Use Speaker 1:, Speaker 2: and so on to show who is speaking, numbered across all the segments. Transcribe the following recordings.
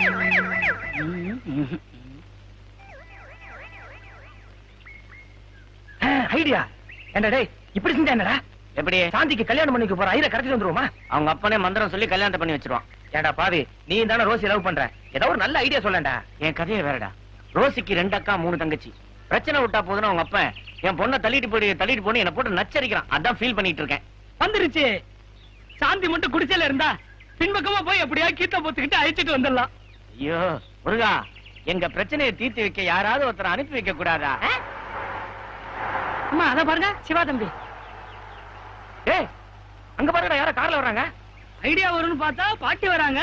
Speaker 1: Idea என்ன டேய் இப்படி செஞ்சா என்னடா
Speaker 2: எப்படி
Speaker 1: சாந்திக்கு கல்யாணம் பண்ணிக்க போற ஐயரை கடத்திட்டு வந்துருவோமா
Speaker 2: அவங்க அப்பனே மந்திரம் சொல்லி கல்யாணத்தை பண்ணி வச்சிருவான்
Speaker 1: ஏன்டா பாவி நீ தானே ரோசி லவ் பண்ற ஏதோ ஒரு நல்ல ஐடியா சொல்லண்டா
Speaker 2: என் கதையை வேறடா ரோசிக்கு ரெண்டு அக்கா மூணு தங்கச்சி பிரச்சனை விட்டா போதுன்னு அவங்க அப்பன் என் பொண்ணை தள்ளிட்டு போய் தள்ளிட்டு போய் என்ன போட்டு நச்சரிக்கிறான் அதான் ஃபீல் பண்ணிட்டு இருக்கேன்
Speaker 3: வந்துருச்சு சாந்தி மட்டும் குடிச்சல இருந்தா பின்பக்கமா போய் எப்படியா கீத்த போத்துக்கிட்டு அழிச்சிட்டு வந்துடலாம்
Speaker 2: ஐயோ முருகா எங்க பிரச்சனையை தீர்த்து வைக்க யாராவது ஒருத்தரை அனுப்பி வைக்க கூடாதா
Speaker 3: அம்மா அத பாருங்க சிவா தம்பி
Speaker 1: ஏய் அங்க பாருடா யாரோ கார்ல வர்றாங்க
Speaker 3: ஐடியா வரும்னு பார்த்தா பாட்டி வராங்க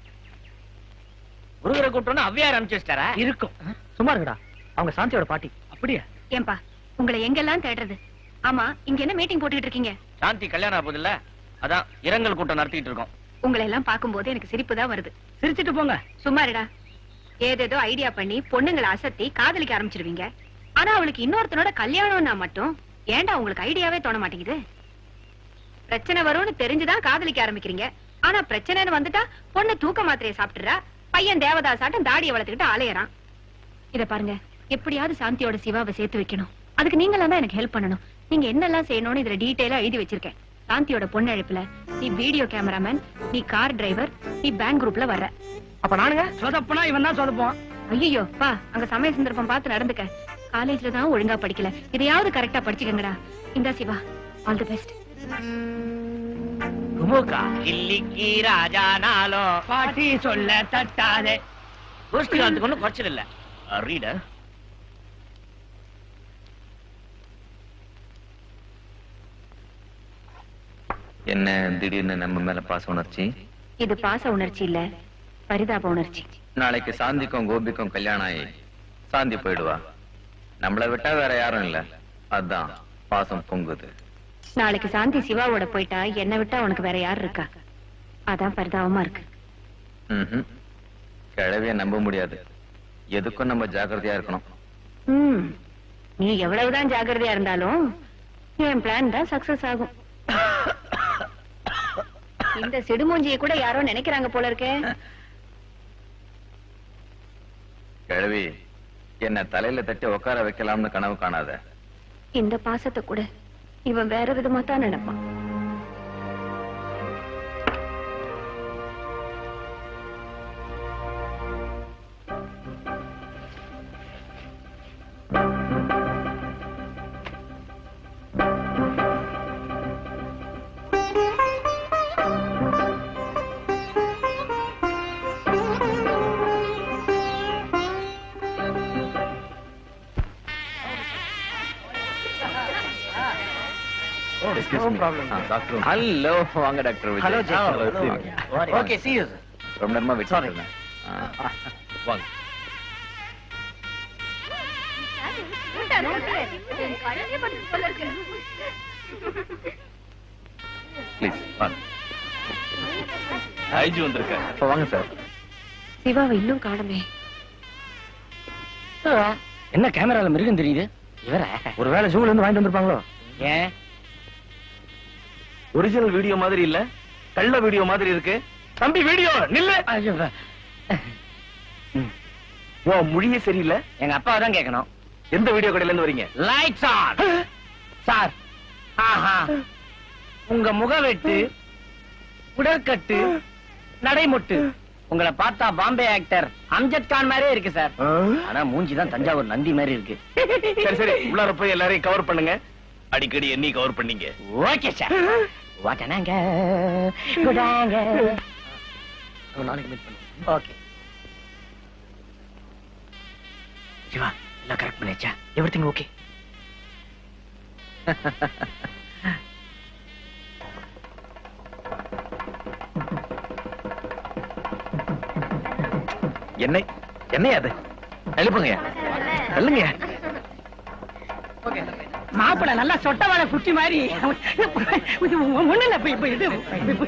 Speaker 2: முருகரை கூட்டணும் அவ்வியார் அனுப்பிச்சு வச்சிட்டாரா
Speaker 1: இருக்கும் சும்மா இருங்கடா அவங்க சாந்தியோட பாட்டி
Speaker 3: அப்படியா
Speaker 4: ஏன்பா உங்களை எங்கெல்லாம் தேடுறது ஆமா இங்க என்ன மீட்டிங் போட்டுக்கிட்டு இருக்கீங்க
Speaker 2: சாந்தி கல்யாணம் ஆகுது இல்ல அதான் இரங்கல் கூட்டம் நடத்திட்டு இருக்கோம்
Speaker 4: உங்களை எல்லாம் பார்க்கும்போது எனக்கு சிரிப்பு தான் வருது
Speaker 3: சிரிச்சிட்டு போங்க
Speaker 4: சும்மாருடா ஏதேதோ ஐடியா பண்ணி பொண்ணுங்களை அசத்தி காதலிக்க ஆரம்பிச்சிருவீங்க ஆனா அவளுக்கு இன்னொருத்தனோட கல்யாணம்னா மட்டும் ஏன்டா உங்களுக்கு ஐடியாவே தோண மாட்டேங்குது பிரச்சனை வரும்னு தெரிஞ்சுதான் காதலிக்க ஆரம்பிக்கிறீங்க ஆனா பிரச்சனைன்னு வந்துட்டா பொண்ணு தூக்க மாத்திரையை சாப்பிட்டுறா பையன் தேவதாசாட்டம் தாடியை வளர்த்துக்கிட்டு அலையறான் இத பாருங்க எப்படியாவது சாந்தியோட சிவாவை சேர்த்து வைக்கணும் அதுக்கு நீங்களாம் தான் எனக்கு ஹெல்ப் பண்ணணும் நீங்க என்னெல்லாம் செய்யணும்னு இதுல டீடைலா எழுதி வச்சிருக்கேன் சாந்தியோட பொண்ணு அழைப்புல நீ வீடியோ கேமராமேன் நீ கார் டிரைவர் நீ பேங்க் குரூப்ல வர்ற
Speaker 1: அப்ப நானுங்க
Speaker 3: சொதப்புனா இவன் தான் சொதப்புவான்
Speaker 4: ஐயோ வா அங்க சமய சந்தர்ப்பம் பார்த்து நடந்துக்க காலேஜ்ல தான் ஒழுங்கா படிக்கல இதையாவது கரெக்டா படிச்சுக்கங்கடா இந்தா சிவா ஆல் தி பெஸ்ட்
Speaker 2: குமுகா கில்லிக்கு ராஜா நாளோ
Speaker 3: பாட்டி சொல்ல தட்டாதே
Speaker 2: கோஷ்டி காலத்துக்கு ஒன்றும் குறைச்சல் இல்ல ரீட
Speaker 5: என்ன திடீர்னு நம்ம மேல பாச உணர்ச்சி
Speaker 4: இது பாச உணர்ச்சி இல்ல பரிதாப உணர்ச்சி
Speaker 5: நாளைக்கு சாந்திக்கும் கோபிக்கும் கல்யாணம் ஆகி சாந்தி போயிடுவா நம்மள விட்டா வேற யாரும் இல்ல அதான் பாசம் பொங்குது
Speaker 4: நாளைக்கு சாந்தி சிவாவோட போயிட்டா என்ன விட்டா உனக்கு வேற யார் இருக்கா அதான் பரிதாபமா இருக்கு
Speaker 5: ம்ஹும். கிழவிய நம்ப முடியாது எதுக்கும் நம்ம ஜாக்கிரதையா இருக்கணும்
Speaker 4: ம் நீ எவ்வளவுதான் ஜாக்கிரதையா இருந்தாலும் என் பிளான் தான் சக்சஸ் ஆகும் இந்த சிடுமூஞ்சியை கூட யாரோ நினைக்கிறாங்க போல இருக்கே
Speaker 5: கிழவி என்ன தலையில தட்டி உட்கார வைக்கலாம்னு கனவு காணாத
Speaker 4: இந்த பாசத்தை கூட இவன் வேற விதமா தான் நினைப்பான்
Speaker 5: ஹலோ வாங்க doctor Vijay.
Speaker 2: Hello Jai
Speaker 5: Hello, எப்படி இருக்கீங்க?
Speaker 2: ஓகே சி யூ
Speaker 5: ரொம்ப நேரமா வெயிட்
Speaker 2: Sorry.
Speaker 5: பண்றேன் ஆ, வாங்க ப்ளீஸ் வாங்க ஐஜி வந்திருக்காரு
Speaker 1: அப்ப வாங்க சார்
Speaker 4: சிவாவை இன்னும் காணுமே
Speaker 2: என்ன கேமரால மிருகம் தெரியுது இவர
Speaker 1: ஒருவேளை ஜூல இருந்து வாங்கிட்டு வந்திருப்பாங்களோ
Speaker 2: ஏன்
Speaker 1: ஒரிஜினல் வீடியோ மாதிரி இல்ல கள்ள வீடியோ மாதிரி இருக்கு தம்பி வீடியோ நில்லு
Speaker 2: ஐயோ,
Speaker 1: ஓ மொழியே சரியில்லை
Speaker 2: எங்க அப்பாவை தான் கேட்கணும்
Speaker 1: எந்த வீடியோ கடையில இருந்து வரீங்க
Speaker 2: லைட்ஸ் ஆன் சார் ஆஹா உங்க முகவெட்டு உடற்கட்டு நடைமுட்டு உங்களை பார்த்தா பாம்பே ஆக்டர் அம்ஜத் கான் மாதிரியே இருக்கு சார் ஆனா மூஞ்சி தான் தஞ்சாவூர் நந்தி மாதிரி இருக்கு
Speaker 1: சரி சரி உள்ளார போய் எல்லாரையும் கவர் பண்ணுங்க அடிக்கடி என்னை கவர் பண்ணீங்க
Speaker 2: ஓகே சார் வாட்டனாங்க குடாங்க நாளைக்கு மீட் பண்ணுவோம் ஓகே சிவா எல்லாம் கரெக்ட் பண்ணியாச்சா
Speaker 1: எவ்ரிதிங் ஓகே என்ன என்ன அது எழுப்புங்க சொல்லுங்க
Speaker 3: மாப்பிள நல்லா சொட்ட வாழை குட்டி மாதிரி ஒண்ணு இல்ல இப்ப இப்ப இது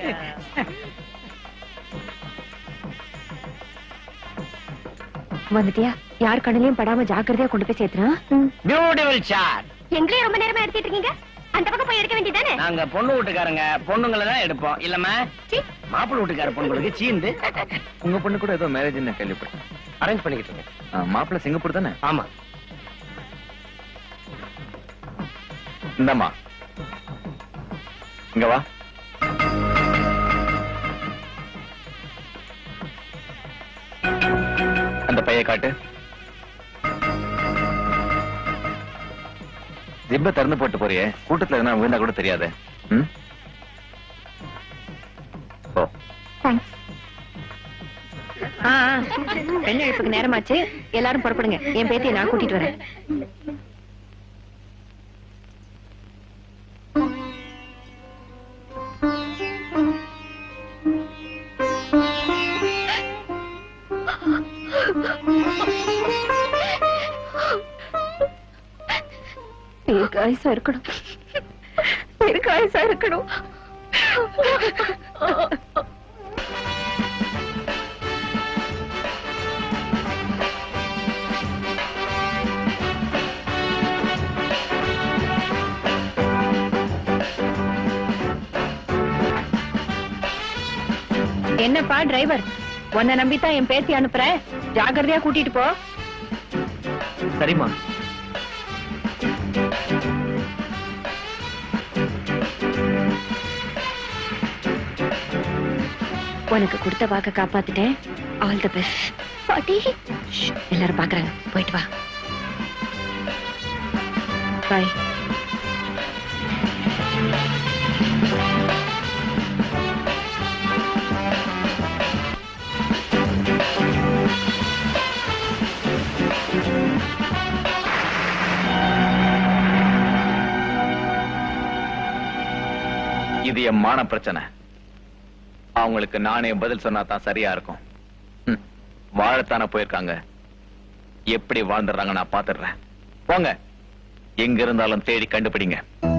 Speaker 4: வந்துட்டியா யார் கண்ணிலையும் படாம ஜாக்கிரதையா கொண்டு போய் சேர்த்துறான்
Speaker 2: பியூட்டிஃபுல் ஷாட்
Speaker 4: எங்களே ரொம்ப நேரமா எடுத்துட்டு இருக்கீங்க அந்த பக்கம் போய் எடுக்க வேண்டியதானே
Speaker 2: நாங்க பொண்ணு வீட்டுக்காரங்க பொண்ணுங்களை தான் எடுப்போம் இல்லம்மா மாப்பிள்ளை வீட்டுக்கார பொண்ணுங்களுக்கு சீந்து
Speaker 5: உங்க பொண்ணு கூட ஏதோ மேரேஜ்னு கேள்விப்பட்டேன்
Speaker 2: அரேஞ்ச் பண்ணிக்கிட்டு இருக்கேன்
Speaker 5: ஆ, மாப்பிள்ளை சிங்கப்பூர் தானே
Speaker 2: ஆமா
Speaker 5: இந்தம்மா இங்க வா அந்த பைய காட்டு ஜிப்ப திறந்து போட்டு போறியே கூட்டத்துல எதனா விழுந்தா கூட தெரியாது ம் ஓ
Speaker 4: ஆ, ஆ. பெண் அழைப்புக்கு நேரமாச்சு எல்லாரும் புறப்படுங்க என் பேத்தியை நான் கூட்டிட்டு வரேன் தீர்க்காயசா இருக்கணும் தீர்க்காயசா இருக்கணும் என்னப்பா டிரைவர் உன்னை நம்பித்தான் என் பேத்தி அனுப்புறேன் ஜாக்கிரதையா கூட்டிட்டு போ
Speaker 2: சரிம்மா
Speaker 4: உனக்கு கொடுத்த வாக்க காப்பாத்திட்டேன் ஆல் தி பெஸ்ட் பாட்டி எல்லாரும் பாக்குறாங்க போயிட்டு வா பாய்
Speaker 5: இது என் மான பிரச்சனை அவங்களுக்கு நானே பதில் சொன்னா தான் சரியா இருக்கும் ம், வாழத்தானே போயிருக்காங்க எப்படி வாழ்ந்துடுறாங்க நான் பாத்துடுறேன் போங்க எங்க இருந்தாலும் தேடி கண்டுபிடிங்க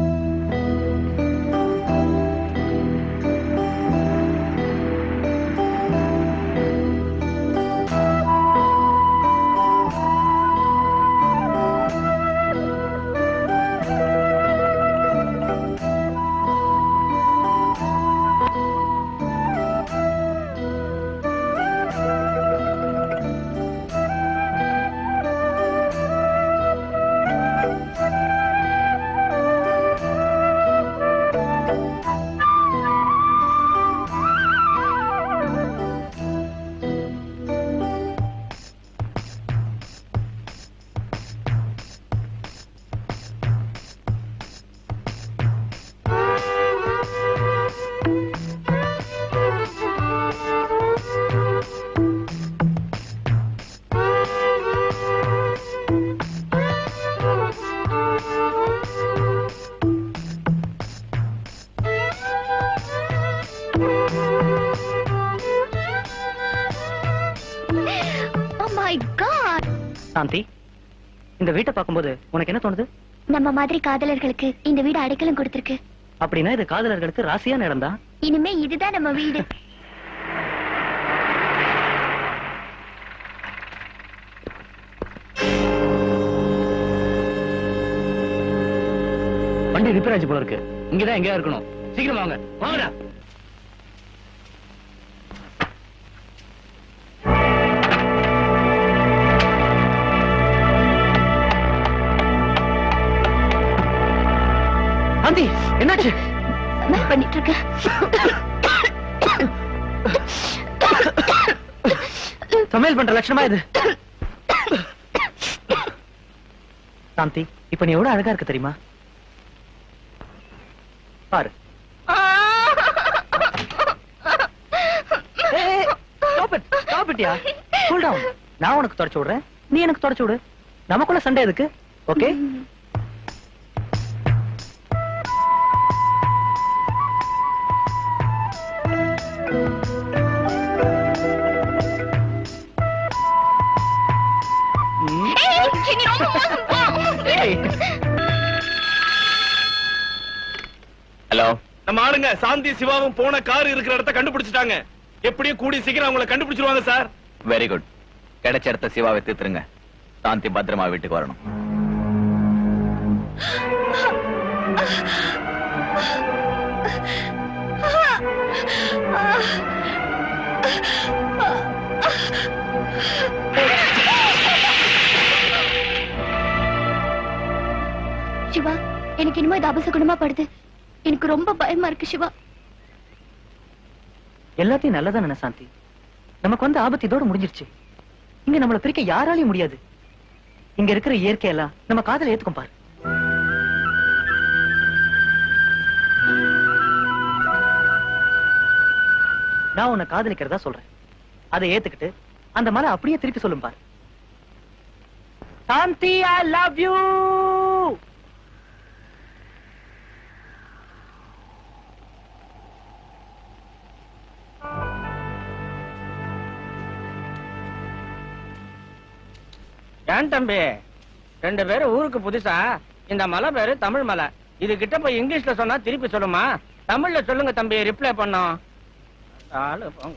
Speaker 6: மை காட்
Speaker 2: சாந்தி இந்த வீட்டை பார்க்கும்போது உனக்கு என்ன தோணுது
Speaker 6: நம்ம மாதிரி காதலர்களுக்கு இந்த வீடு அடைக்கலம் கொடுத்திருக்கு
Speaker 2: அப்படின்னா இது காதலர்களுக்கு ராசியான இடம் தான்
Speaker 6: இனிமே இதுதான் நம்ம வீடு
Speaker 2: வண்டி ரிப்பேர் ஆச்சு போல இருக்கு இங்கதான் எங்கேயா இருக்கணும் சீக்கிரம் வாங்க வாங்கடா ஆந்தி என்னாச்சு
Speaker 6: என்ன பண்ணிட்டு இருக்க
Speaker 2: சமையல் பண்ற லட்சணமா இது சாந்தி இப்ப நீ எவ்வளவு அழகா இருக்க தெரியுமா பாரு ஏய், ஏய், stop it, stop it yeah. Cool down. நான் உனக்கு தொடச்சு விடுறேன் நீ எனக்கு தொடச்சு விடு நமக்குள்ள சண்டை எதுக்கு ஓகே
Speaker 5: ஹலோ
Speaker 1: நம்ம ஆளுங்க சாந்தி சிவாவும் போன கார் இருக்கிற இடத்த கண்டுபிடிச்சிட்டாங்க எப்படியும் கூடி சீக்கிரம் அவங்கள கண்டுபிடிச்சிருவாங்க சார்
Speaker 5: வெரி குட் கிடைச்ச இடத்த சிவாவை தீர்த்துருங்க சாந்தி பத்திரமா வீட்டுக்கு வரணும்
Speaker 6: சிவா எனக்கு இனிமே இது அபசகுணமா படுது எனக்கு ரொம்ப பயமா இருக்கு சிவா
Speaker 2: எல்லாத்தையும் நல்லதா நினை சாந்தி நமக்கு வந்து ஆபத்து இதோட முடிஞ்சிருச்சு இங்க நம்மள பிரிக்க யாராலையும் முடியாது இங்க இருக்கிற இயற்கையெல்லாம் நம்ம காதல ஏத்துக்கும் பாரு நான் உன்னை காதலிக்கிறதா சொல்றேன் அதை ஏத்துக்கிட்டு அந்த மலை அப்படியே திருப்பி சொல்லும் பாரு சாந்தி ஐ லவ் யூ
Speaker 3: ஏன் தம்பி ரெண்டு பேரும் ஊருக்கு புதுசா இந்த மலை பேரு தமிழ் மலை இது கிட்ட போய் இங்கிலீஷ்ல சொன்னா திருப்பி சொல்லுமா தமிழ்ல சொல்லுங்க தம்பி ரிப்ளை பண்ணோம் ஆளு போங்க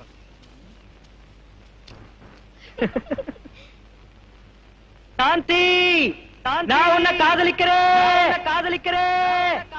Speaker 2: சாந்தி நான் உன்னை காதலிக்கிறேன் காதலிக்கிறேன்